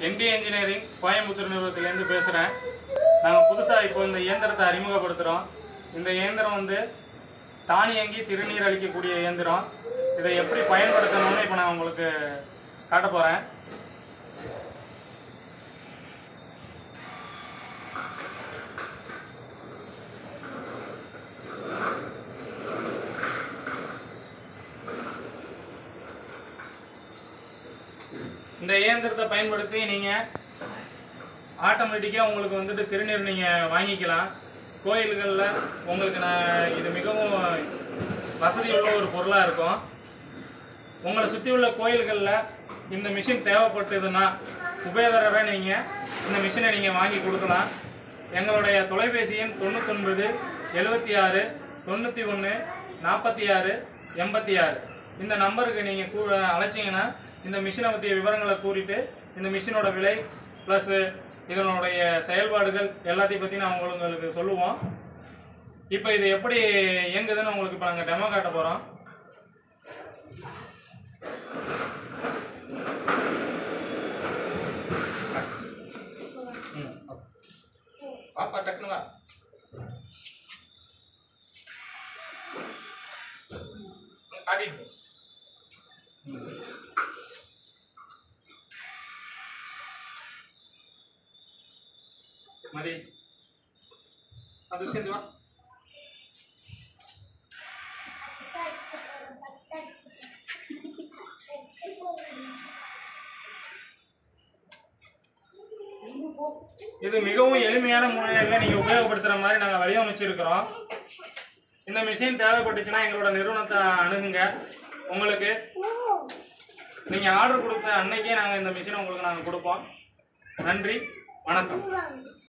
என்டி engineering Coimbatore நிறுவனத்திலேருந்து பேசுகிறேன் நாங்கள் புதுசாக இப்போ இந்த இயந்திரத்தை அறிமுகப்படுத்துகிறோம் இந்த இயந்திரம் வந்து தானியங்கி திருநீர் அளிக்கக்கூடிய இயந்திரம் இதை எப்படி பயன்படுத்தணும்னு இப்போ நான் உங்களுக்கு காட்ட போகிறேன் இந்த இயந்திரத்தை பயன்படுத்தி நீங்கள் ஆட்டோமேட்டிக்காக உங்களுக்கு வந்துட்டு திருநீர் நீங்கள் வாங்கிக்கலாம் கோயில்களில் உங்களுக்கு நான் இது மிகவும் வசதி உள்ள ஒரு பொருளாக இருக்கும் உங்களை சுற்றி உள்ள கோயில்களில் இந்த மிஷின் தேவைப்பட்டதுன்னா உபயோகரை நீங்கள் இந்த மிஷினை நீங்கள் வாங்கி கொடுக்கலாம் எங்களுடைய தொலைபேசி எண் தொண்ணூத்தொன்பது எழுபத்தி ஆறு தொண்ணூற்றி ஒன்று நாற்பத்தி ஆறு எண்பத்தி ஆறு இந்த நம்பருக்கு நீங்கள் கூ அழைச்சிங்கன்னா இந்த மிஷினை பற்றிய விவரங்களை கூறிட்டு இந்த மிஷினோட விலை ப்ளஸ் இதனுடைய செயல்பாடுகள் எல்லாத்தையும் பற்றி நான் உங்களுக்கு சொல்லுவோம் இப்போ இது எப்படி இயங்குதுன்னு உங்களுக்கு இப்போ நாங்கள் டெமோ காட்ட போகிறோம் ம் வாப்பா டக்குனு வா ம், காட்டிட்டு போ. ம். மதி அது சேர்ந்து வா இது மிகவும் எளிமையான முறையில் நீங்கள் உபயோகப்படுத்துகிற மாதிரி நாங்கள் வடிவமைச்சிருக்கிறோம் இந்த மிஷின் தேவைப்பட்டுச்சுன்னா எங்களோட நிறுவனத்தை அணுகுங்க உங்களுக்கு நீங்கள் ஆர்டர் கொடுத்த அன்னைக்கே நாங்கள் இந்த மிஷினை உங்களுக்கு நாங்கள் கொடுப்போம் நன்றி வணக்கம்